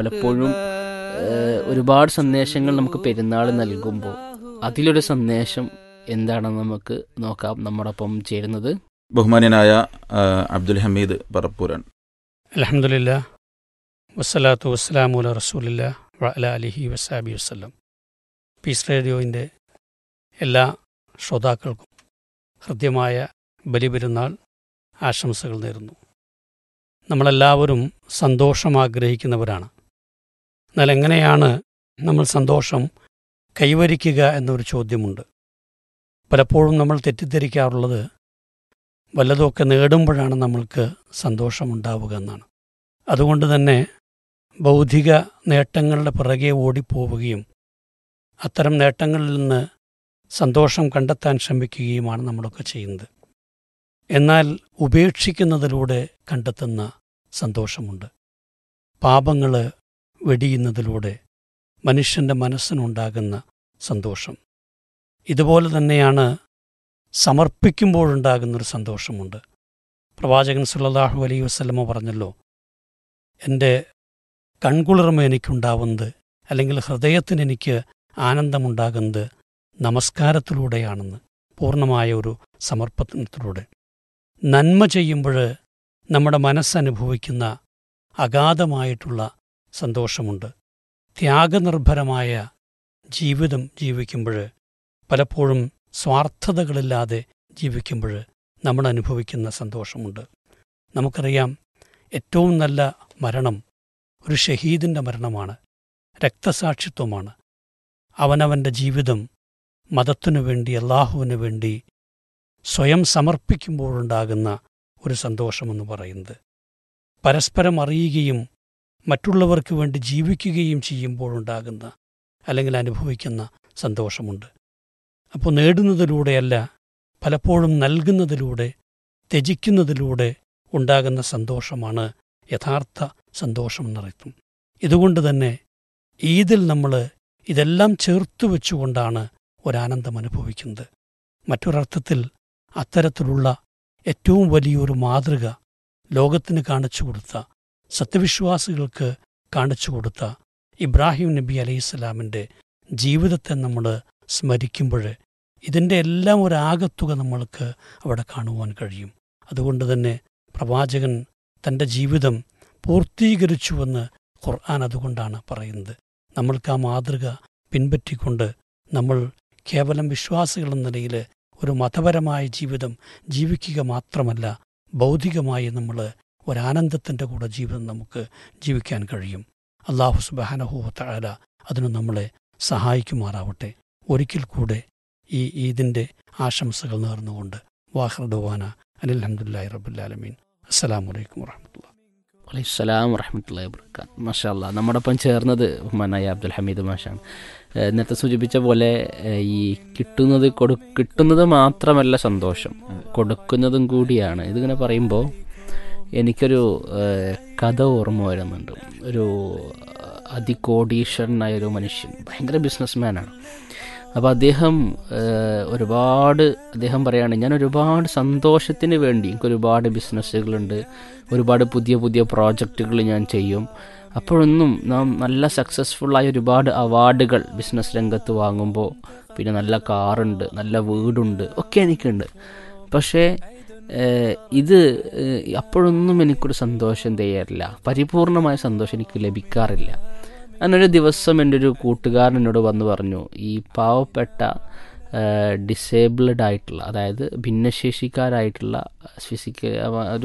പലപ്പോഴും ഏഹ്, ഒരുപാട് സന്ദേശങ്ങൾ നമുക്ക് പെരുന്നാൾ നൽകുമ്പോൾ അതിലൊരു സന്ദേശം എന്താണെന്ന് നമുക്ക് നോക്കാം നമ്മോടൊപ്പം ചേരുന്നത് ബഹുമാന്യനായ ആ, അബ്ദുൽ ഹമീദ് പറപ്പൂരൻ അലഹമുല്ല വസ്സലാത്തു വസ്സലാമു അല റസൂലില്ല വഅല അലിഹി വസാബി വസ്ലം പീസ് റേഡിയോയിൻ്റെ എല്ലാ ശ്രോതാക്കൾക്കും ഹൃദ്യമായ ബലിപെരുന്നാൾ ആശംസകൾ നേരുന്നു നമ്മളെല്ലാവരും സന്തോഷം ആഗ്രഹിക്കുന്നവരാണ് എന്നാൽ എങ്ങനെയാണ് നമ്മൾ സന്തോഷം കൈവരിക്കുക എന്നൊരു ചോദ്യമുണ്ട് പലപ്പോഴും നമ്മൾ തെറ്റിദ്ധരിക്കാറുള്ളത് വല്ലതുമൊക്കെ നേടുമ്പോഴാണ് നമ്മൾക്ക് സന്തോഷമുണ്ടാവുക എന്നാണ് അതുകൊണ്ട് തന്നെ ബൗദ്ധിക നേട്ടങ്ങളുടെ പിറകെ ഓടിപ്പോവുകയും അത്തരം നേട്ടങ്ങളിൽ നിന്ന് സന്തോഷം കണ്ടെത്താൻ ശ്രമിക്കുകയുമാണ് നമ്മളൊക്കെ ചെയ്യുന്നത് എന്നാൽ ഉപേക്ഷിക്കുന്നതിലൂടെ കണ്ടെത്തുന്ന സന്തോഷമുണ്ട് പാപങ്ങൾ വെടിയുന്നതിലൂടെ മനുഷ്യൻ്റെ മനസ്സിനുണ്ടാകുന്ന സന്തോഷം ഇതുപോലെ തന്നെയാണ് സമർപ്പിക്കുമ്പോഴുണ്ടാകുന്നൊരു സന്തോഷമുണ്ട് പ്രവാചകൻ സുല്ലാഹു അലൈഹി വസ്ലമ പറഞ്ഞല്ലോ എൻ്റെ കൺകുളിർമ എനിക്കുണ്ടാവുന്നത് അല്ലെങ്കിൽ ഹൃദയത്തിന് എനിക്ക് ആനന്ദമുണ്ടാകുന്നത് നമസ്കാരത്തിലൂടെയാണെന്ന് പൂർണ്ണമായ ഒരു സമർപ്പണത്തിലൂടെ നന്മ ചെയ്യുമ്പോൾ നമ്മുടെ മനസ്സനുഭവിക്കുന്ന അഗാധമായിട്ടുള്ള സന്തോഷമുണ്ട് ത്യാഗനിർഭരമായ ജീവിതം ജീവിക്കുമ്പോൾ പലപ്പോഴും സ്വാർത്ഥതകളില്ലാതെ ജീവിക്കുമ്പോൾ നമ്മൾ അനുഭവിക്കുന്ന സന്തോഷമുണ്ട് നമുക്കറിയാം ഏറ്റവും നല്ല മരണം ഒരു ഷഹീദിൻ്റെ മരണമാണ് രക്തസാക്ഷിത്വമാണ് അവനവൻ്റെ ജീവിതം മതത്തിനു വേണ്ടി അള്ളാഹുവിനു വേണ്ടി സ്വയം സമർപ്പിക്കുമ്പോഴുണ്ടാകുന്ന ഒരു സന്തോഷമെന്ന് പറയുന്നത് പരസ്പരം അറിയുകയും മറ്റുള്ളവർക്ക് വേണ്ടി ജീവിക്കുകയും ചെയ്യുമ്പോഴുണ്ടാകുന്ന അല്ലെങ്കിൽ അനുഭവിക്കുന്ന സന്തോഷമുണ്ട് അപ്പോൾ നേടുന്നതിലൂടെയല്ല പലപ്പോഴും നൽകുന്നതിലൂടെ ത്യജിക്കുന്നതിലൂടെ ഉണ്ടാകുന്ന സന്തോഷമാണ് യഥാർത്ഥ സന്തോഷമെന്നറിയും ഇതുകൊണ്ട് തന്നെ ഈദിൽ നമ്മൾ ഇതെല്ലാം ചേർത്തു വെച്ചുകൊണ്ടാണ് ഒരാനന്ദം അനുഭവിക്കുന്നത് മറ്റൊരർത്ഥത്തിൽ അത്തരത്തിലുള്ള ഏറ്റവും വലിയൊരു മാതൃക ലോകത്തിന് കാണിച്ചു കൊടുത്ത സത്യവിശ്വാസികൾക്ക് കാണിച്ചു കൊടുത്ത ഇബ്രാഹിം നബി അലൈഹിസ്സലാമിൻ്റെ ജീവിതത്തെ നമ്മൾ സ്മരിക്കുമ്പോൾ ഇതിൻ്റെ എല്ലാം ഒരു ആകത്തുക നമ്മൾക്ക് അവിടെ കാണുവാൻ കഴിയും അതുകൊണ്ട് തന്നെ പ്രവാചകൻ തൻ്റെ ജീവിതം പൂർത്തീകരിച്ചുവെന്ന് ഖുർആൻ അതുകൊണ്ടാണ് പറയുന്നത് നമ്മൾക്ക് ആ മാതൃക പിൻപറ്റിക്കൊണ്ട് നമ്മൾ കേവലം വിശ്വാസികൾ എന്ന നിലയിൽ ഒരു മതപരമായ ജീവിതം ജീവിക്കുക മാത്രമല്ല ഭൗതികമായി നമ്മൾ ഒരാനന്ദത്തിൻ്റെ കൂടെ ജീവിതം നമുക്ക് ജീവിക്കാൻ കഴിയും അള്ളാഹു സുബാനഹുവ തആല അതിന് നമ്മളെ സഹായിക്കുമാറാവട്ടെ ഒരിക്കൽ കൂടെ ഈ ഈദിൻ്റെ ആശംസകൾ നേർന്നുകൊണ്ട് വാഹർദവാന അലഹമുല്ലാ റബുല്ലാലമീൻ അസ്സലാമു അലൈക്കും വറഹമത്തുള്ള അലൈഹിസ്സലാം വറഹമത്തല്ലാ വർക്കാത്ത് മാഷാല്ല നമ്മോടൊപ്പം ചേർന്നത് ബഹുമാനായ അബ്ദുൽ ഹമീദ് മാഷാണ് ഏഹ് നേരത്തെ സൂചിപ്പിച്ച പോലെ ഏഹ് ഈ കിട്ടുന്നത് കൊടു കിട്ടുന്നത് മാത്രമല്ല സന്തോഷം കൊടുക്കുന്നതും കൂടിയാണ് ഇതിങ്ങനെ പറയുമ്പോൾ എനിക്കൊരു ഏഹ് കഥ ഓർമ്മ വരുന്നുണ്ട് ഒരു അതികോടീശ്വരനായ ഒരു മനുഷ്യൻ ഭയങ്കര ബിസിനസ്മാനാണ് അപ്പോൾ അദ്ദേഹം ഏഹ് ഒരുപാട് അദ്ദേഹം പറയാണ് ഞാൻ ഒരുപാട് സന്തോഷത്തിന് വേണ്ടി എനിക്ക് ഒരുപാട് ബിസിനസ്സുകളുണ്ട് ഒരുപാട് പുതിയ പുതിയ പ്രോജക്റ്റുകൾ ഞാൻ ചെയ്യും അപ്പോഴൊന്നും നാം നല്ല സക്സസ്ഫുള്ളായ ഒരുപാട് അവാർഡുകൾ ബിസിനസ് രംഗത്ത് വാങ്ങുമ്പോൾ പിന്നെ നല്ല കാറുണ്ട് നല്ല വീടുണ്ട് ഒക്കെ എനിക്കുണ്ട് പക്ഷേ ഏഹ് ഇത് ഏഹ് അപ്പോഴൊന്നും എനിക്കൊരു സന്തോഷം തയ്യാറില്ല പരിപൂർണമായ സന്തോഷം എനിക്ക് ലഭിക്കാറില്ല അങ്ങനൊരു ദിവസം എൻ്റെ ഒരു കൂട്ടുകാരൻ എന്നോട് വന്ന് പറഞ്ഞു ഈ പാവപ്പെട്ട ഡിസേബിൾഡ് ആയിട്ടുള്ള അതായത് ഭിന്നശേഷിക്കാരായിട്ടുള്ള ഫിസിക്കൽ ഒരു